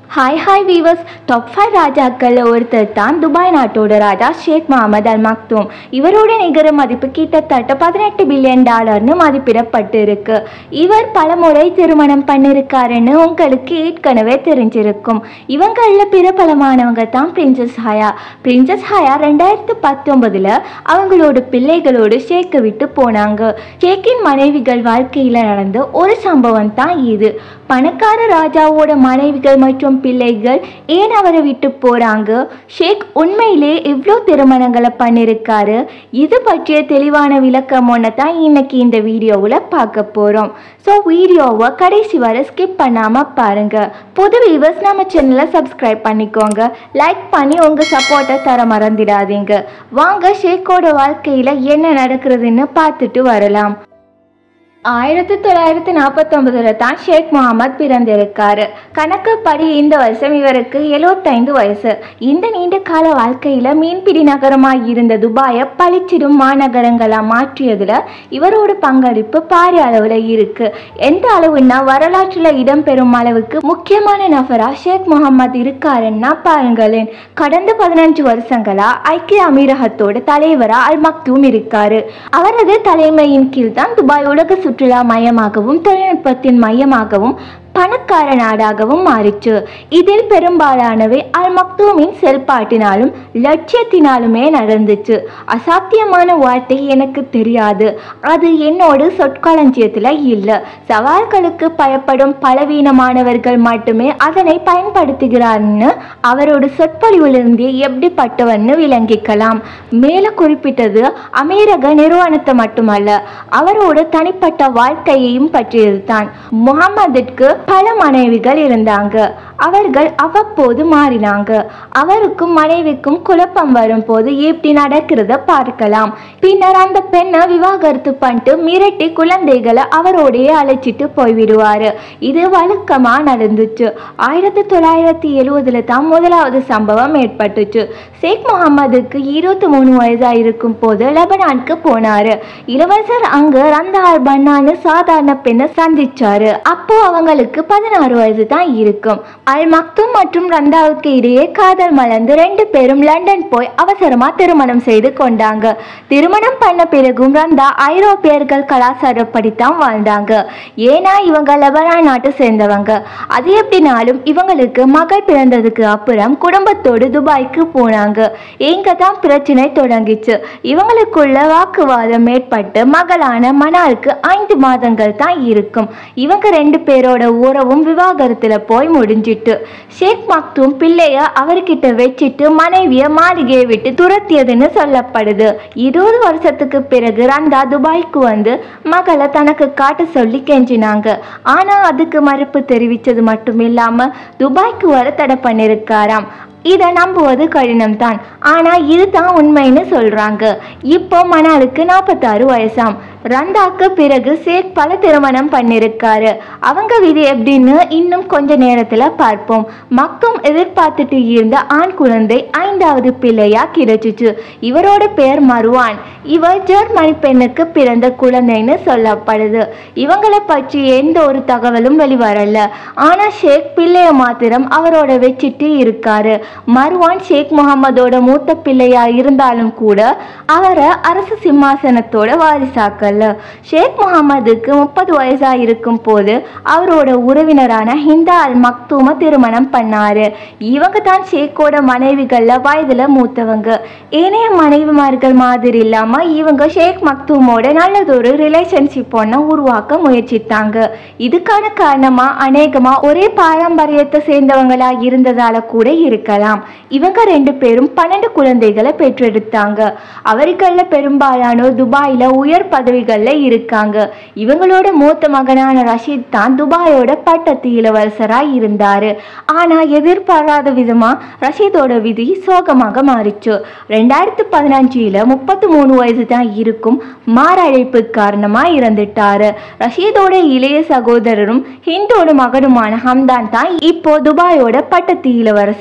hi hi viewers top five ராஜாக்களில் ஒருத்தர் தான் துபாய் நாட்டோட ராஜா ஷேக் முகமது அல் மக்தூம் இவரோட நிகர மதிப்பு கிட்டத்தட்ட பதினெட்டு பில்லியன் டாலர்னு மதிப்பிடப்பட்டு இருக்கு இவர் பல முறை திருமணம் பண்ணிருக்காருன்னு உங்களுக்கு ஏற்கனவே தெரிஞ்சிருக்கும் இவங்களில் பிரபலமானவங்க தான் பிரின்சஸ் ஹயா பிரின்சஸ் ஹயா ரெண்டாயிரத்து பத்தொன்பதுல அவங்களோட பிள்ளைகளோடு ஷேக்கை விட்டு போனாங்க ஷேக்கின் மனைவிகள் வாழ்க்கையில் நடந்த ஒரு சம்பவம் தான் இது பணக்கார ராஜாவோட மனைவிகள் மற்றும் பிள்ளைகள் ஏன் அவரை விட்டு போறாங்க ஷேக் உண்மையிலே எவ்வளோ திருமணங்களை பண்ணியிருக்காரு இது பற்றிய தெளிவான விளக்கம் ஒன்று தான் இன்னைக்கு இந்த வீடியோவில் பார்க்க போகிறோம் ஸோ வீடியோவை கடைசி வரை ஸ்கிப் பண்ணாமல் பாருங்க புது வியூவர்ஸ் நம்ம சேனலை சப்ஸ்கிரைப் பண்ணிக்கோங்க லைக் பண்ணி உங்கள் சப்போர்ட்டை தர மறந்துடாதீங்க வாங்க ஷேக்கோட வாழ்க்கையில் என்ன நடக்கிறதுன்னு பார்த்துட்டு வரலாம் ஆயிரத்தி தொள்ளாயிரத்தி நாற்பத்தொன்பதுல தான் ஷேக் முகமது பிறந்திருக்காரு கணக்குப்படி இந்த வருஷம் இவருக்கு எழுவத்தைந்து வயசு இந்த நீண்ட கால வாழ்க்கையில மீன்பிடி நகரமாய் இருந்த துபாயை பளிச்சிடும் மாநகரங்களா மாற்றியதுல இவரோட பங்களிப்பு பாரிய அளவுல இருக்கு எந்த அளவுன்னா வரலாற்றுல இடம்பெறும் அளவுக்கு முக்கியமான நபரா ஷேக் முகமது இருக்காருன்னா பாருங்களேன் கடந்த பதினஞ்சு வருஷங்களா ஐக்கிய அமீரகத்தோட தலைவரா அல் மக்தூம் இருக்காரு அவரது தலைமையின் கீழ் தான் துபாய் உலக சுற்றுலா மையமாகவும் தொழில்நுட்பத்தின் மையமாகவும் பணக்கார நாடாகவும் மாறிச்சு இதில் பெரும்பாலானவை அல் மக்தூமின் செயல்பாட்டினாலும் லட்சியத்தினாலுமே நடந்துச்சு அசாத்தியமான வார்த்தை எனக்கு தெரியாது அது என்னோட சொற்களஞ்சியத்தில் இல்லை சவால்களுக்கு பயப்படும் பலவீனமானவர்கள் மட்டுமே அதனை பயன்படுத்துகிறார்னு அவரோட சொற்பொழிவிலிருந்து எப்படிப்பட்டவன்னு விளங்கிக்கலாம் மேலே குறிப்பிட்டது அமீரக நிறுவனத்தை மட்டுமல்ல அவரோட தனிப்பட்ட வாழ்க்கையையும் பற்றியது தான் முகமதுக்கு பல மனைவிகள் இருந்தாங்க அவர்கள் அவ்வப்போது மாறினாங்க அவருக்கும் மனைவிக்கும் குழப்பம் வரும்போது எப்படி நடக்கிறத பார்க்கலாம் பின்னர் அந்த பெண்ணை விவாகரத்து பண்ணிட்டு மிரட்டி குழந்தைகளை அவரோடையே அழைச்சிட்டு போய்விடுவாரு இது வழக்கமா நடந்துச்சு ஆயிரத்தி தொள்ளாயிரத்தி எழுவதுல தான் முதலாவது சம்பவம் ஏற்பட்டுச்சு ஷேக் முகமதுக்கு இருபத்தி மூணு வயதா இருக்கும் போது லெபனானுக்கு போனாரு இளவரசர் அங்க ரந்தார் பன்னான்னு சாதாரண பெண்ணை சந்திச்சாரு அப்போ அவங்களுக்கு பதினாறு வயசு தான் இருக்கும் அல் மக்தும் மற்றும் ரந்தாவுக்கு இடையே காதல் மலர்ந்து ரெண்டு பேரும் லண்டன் போய் அவசரமா திருமணம் செய்து கொண்டாங்க திருமணம் பண்ண பிறகும் ரந்தா ஐரோப்பியர்கள் கலாச்சாரப்படி தான் வாழ்ந்தாங்க ஏன்னா இவங்க லெபனான் நாட்டை சேர்ந்தவங்க அது எப்படினாலும் இவங்களுக்கு மகள் பிறந்ததுக்கு அப்புறம் குடும்பத்தோடு துபாய்க்கு போனாங்க இங்க தான் பிரச்சனை தொடங்கிச்சு இவங்களுக்குள்ள வாக்குவாதம் ஏற்பட்டு மகளான மணாலுக்கு ஐந்து மாதங்கள் தான் இருக்கும் இவங்க ரெண்டு பேரோட உறவும் விவாகரத்துல போய் முடிஞ்சிட்டு ஷேக் மக்தூம் பிள்ளைய அவர்கிட்ட வச்சுட்டு மனைவிய மாளிகையை விட்டு துரத்தியதுன்னு சொல்லப்படுது இருபது வருஷத்துக்கு பிறகு ரந்தா துபாய்க்கு வந்து மகளை தனக்கு காட்ட சொல்லி கெஞ்சினாங்க ஆனா அதுக்கு மறுப்பு தெரிவித்தது மட்டும் இல்லாம துபாய்க்கு வர தடை பண்ணிருக்காராம் இதை நம்புவது கடினம்தான் ஆனால் இதுதான் உண்மைன்னு சொல்கிறாங்க இப்போ மணாலுக்கு நாற்பத்தாறு வயசாம் ரந்தாக்கு பிறகு சேக் பல திருமணம் பண்ணிருக்காரு அவங்க விதி எப்படின்னு இன்னும் கொஞ்ச நேரத்தில் பார்ப்போம் மக்கும் எதிர்பார்த்துட்டு இருந்த ஆண் குழந்தை ஐந்தாவது பிள்ளையா கிடைச்சிச்சு இவரோட பேர் மருவான் இவர் ஜெர்மனி பெண்ணுக்கு பிறந்த குழந்தைன்னு சொல்லப்படுது இவங்களை பற்றி எந்த ஒரு தகவலும் வெளிவரல ஆனா ஷேக் பிள்ளைய மாத்திரம் அவரோட வச்சுட்டு இருக்காரு மருவான் ஷேக் முகமதோட மூத்த பிள்ளையா இருந்தாலும் கூட அவரை அரசு சிம்மாசனத்தோட வாரிசாக்கல்ல ஷேக் முகமதுக்கு முப்பது வயசா இருக்கும் போது அவரோட உறவினரான ஹிந்தா அல் மக்தூம திருமணம் பண்ணாரு இவங்க தான் ஷேக்கோட மனைவிகள்ல வயதுல மூத்தவங்க ஏனைய மனைவிமார்கள் மாதிரி இல்லாம இவங்க ஷேக் மக்தூமோட நல்லதொரு ரிலேஷன்ஷிப் ஒன்ன உருவாக்க முயற்சித்தாங்க இதுக்கான காரணமா அநேகமா ஒரே பாரம்பரியத்தை சேர்ந்தவங்களா இருந்ததால கூட இருக்கலாம் இவங்க ரெண்டு பேரும் பன்னெண்டு குழந்தைகளை பெற்றெடுத்தாங்க அவர்கள்ல பெரும்பாலானோர் துபாயில உயர் பதவிகள்ல இருக்காங்க இவங்களோட மூத்த மகனான ரஷீத் தான் துபாயோட பட்டத்து இளவரசரா இருந்தாரு ஆனா எதிர்பாராத விதமா ரஷீதோட விதி சோகமாக மாறிச்சு ரெண்டாயிரத்து பதினஞ்சுல முப்பத்தி மூணு வயசு தான் இருக்கும் மாரடைப்பு காரணமா இறந்துட்டாரு ரஷீதோட இளைய சகோதரரும் ஹிந்தோட மகனுமான ஹம்தான் தான் இப்போ துபாயோட பட்டத்து இளவரசரா இருக்கு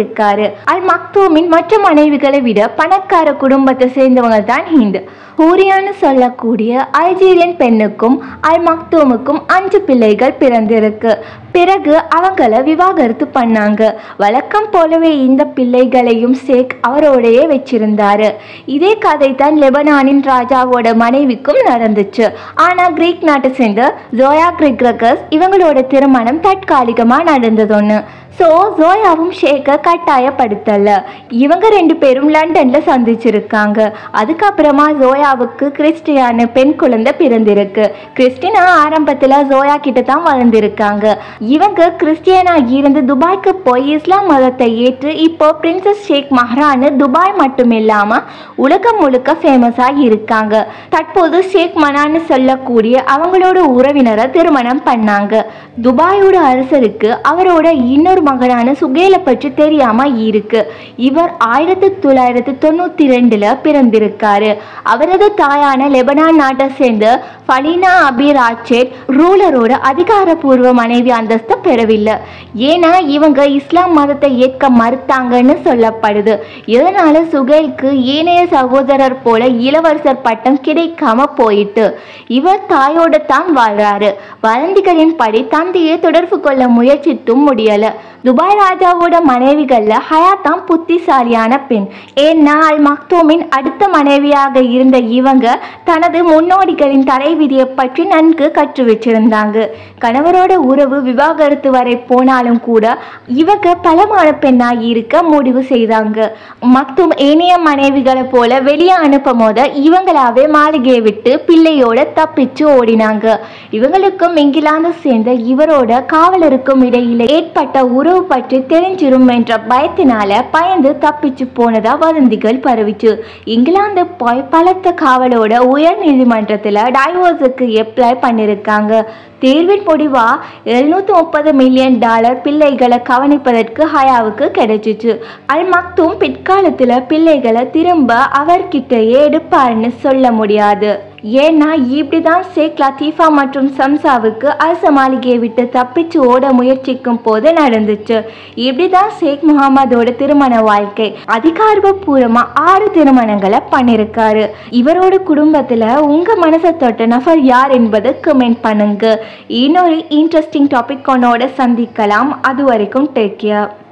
இருக்காரு அல் மக்தூமின் மற்ற மனைவிகளை விட பணக்கார குடும்பத்தை சேர்ந்தவங்க தான் ஹிந்து ஹூரியான்னு சொல்லக்கூடிய அல்ஜீரியன் பெண்ணுக்கும் அல் மக்தூமுக்கும் அஞ்சு பிள்ளைகள் பிறந்திருக்கு பிறகு அவங்கள விவாகரத்து பண்ணாங்க வழக்கம் போலவே இந்த பிள்ளைகளையும் சேக் அவரோடையே வச்சிருந்தாரு இதே கதை தான் லெபனானின் ராஜாவோட மனைவிக்கும் நடந்துச்சு ஆனா கிரீக் நாட்டை சேர்ந்த ஜோயா கிரிக்ரகஸ் இவங்களோட திருமணம் தற்காலிகமா நடந்தது ஒன்று ஸோ ஜோயாவும் ஷேக்கை கட்டாயப்படுத்தல இவங்க ரெண்டு பேரும் லண்டன்ல சந்திச்சிருக்காங்க அதுக்கப்புறமா ஜோயாவுக்கு கிறிஸ்டியான பெண் குழந்தை பிறந்திருக்கு கிறிஸ்டினா ஆரம்பத்துல ஜோயா கிட்ட தான் வளர்ந்திருக்காங்க இவங்க கிறிஸ்டியனா இருந்து துபாய்க்கு போய் இஸ்லாம் மதத்தை ஏற்று இப்போ பிரின்சஸ் ஷேக் மஹ்ரான்னு துபாய் மட்டும் இல்லாம உலகம் முழுக்க ஃபேமஸா இருக்காங்க தற்போது ஷேக் மனான்னு சொல்லக்கூடிய அவங்களோட உறவினரை திருமணம் பண்ணாங்க துபாயோட அரசருக்கு அவரோட இன்னொரு மகனான சுகேலை பற்றி தெரியாம இருக்கு இவர் ஆயிரத்தி தொள்ளாயிரத்தி தொண்ணூத்தி ரெண்டுல பிறந்திருக்காரு அவரது தாயான லெபனான் நாட்டை சேர்ந்த ஃபலீனா அபி ராச்சேட் ரூலரோட அதிகாரப்பூர்வ மனைவி அந்தஸ்தை பெறவில்லை ஏன்னா இவங்க இஸ்லாம் மதத்தை ஏற்க மறுத்தாங்கன்னு சொல்லப்படுது இதனால சுகேலுக்கு ஏனைய சகோதரர் போல இளவரசர் பட்டம் கிடைக்காம போயிட்டு இவர் தாயோட தான் வாழ்றாரு வதந்திகளின் படி தந்தையை தொடர்பு கொள்ள முயற்சித்தும் முடியல துபாய் ராஜாவோட மனைவிகள்ல ஹயாத் தான் புத்திசாலியான பெண் ஏன்னா அல் மக்தூமின் அடுத்த மனைவியாக இருந்த இவங்க தனது முன்னோடிகளின் தடை விதியை பற்றி நன்கு கற்று வச்சிருந்தாங்க கணவரோட உறவு விவாகரத்து வரை போனாலும் கூட இவங்க பலமான பெண்ணாகி இருக்க முடிவு செய்தாங்க மக்தூம் ஏனைய மனைவிகளை போல வெளியே அனுப்பும் போது இவங்களாவே மாளிகையை விட்டு பிள்ளையோட தப்பிச்சு ஓடினாங்க இவங்களுக்கும் இங்கிலாந்து சேர்ந்த இவரோட காவலருக்கும் இடையில ஏற்பட்ட உறவு பற்றி தெரிஞ்சிரும் என்ற பயத்தினால பயந்து தப்பிச்சு போனதா வதந்திகள் பரவிச்சு இங்கிலாந்து போய் பலத்த காவலோட உயர் நீதிமன்றத்துல டைவோர்ஸுக்கு அப்ளை பண்ணிருக்காங்க தேர்வின் முடிவா எழுநூத்தி முப்பது மில்லியன் டாலர் பிள்ளைகளை கவனிப்பதற்கு ஹயாவுக்கு கிடைச்சிச்சு அல் மக்தும் பிற்காலத்துல பிள்ளைகளை திரும்ப அவர்கிட்டயே எடுப்பாருன்னு சொல்ல முடியாது ஏன்னா இப்படிதான் ஷேக் லத்தீஃபா மற்றும் சம்சாவுக்கு அரச மாளிகையை விட்டு தப்பிச்சு ஓட முயற்சிக்கும் போது நடந்துச்சு இப்படிதான் ஷேக் முகமதோட திருமண வாழ்க்கை அதிகாரப்பூர்வமா ஆறு திருமணங்களை பண்ணிருக்காரு இவரோட குடும்பத்துல உங்க மனசை தொட்ட நபர் யார் என்பதை கமெண்ட் பண்ணுங்க இன்னொரு இன்ட்ரெஸ்டிங் டாபிக் ஒன்னோட சந்திக்கலாம் அது வரைக்கும் டேக் கேர்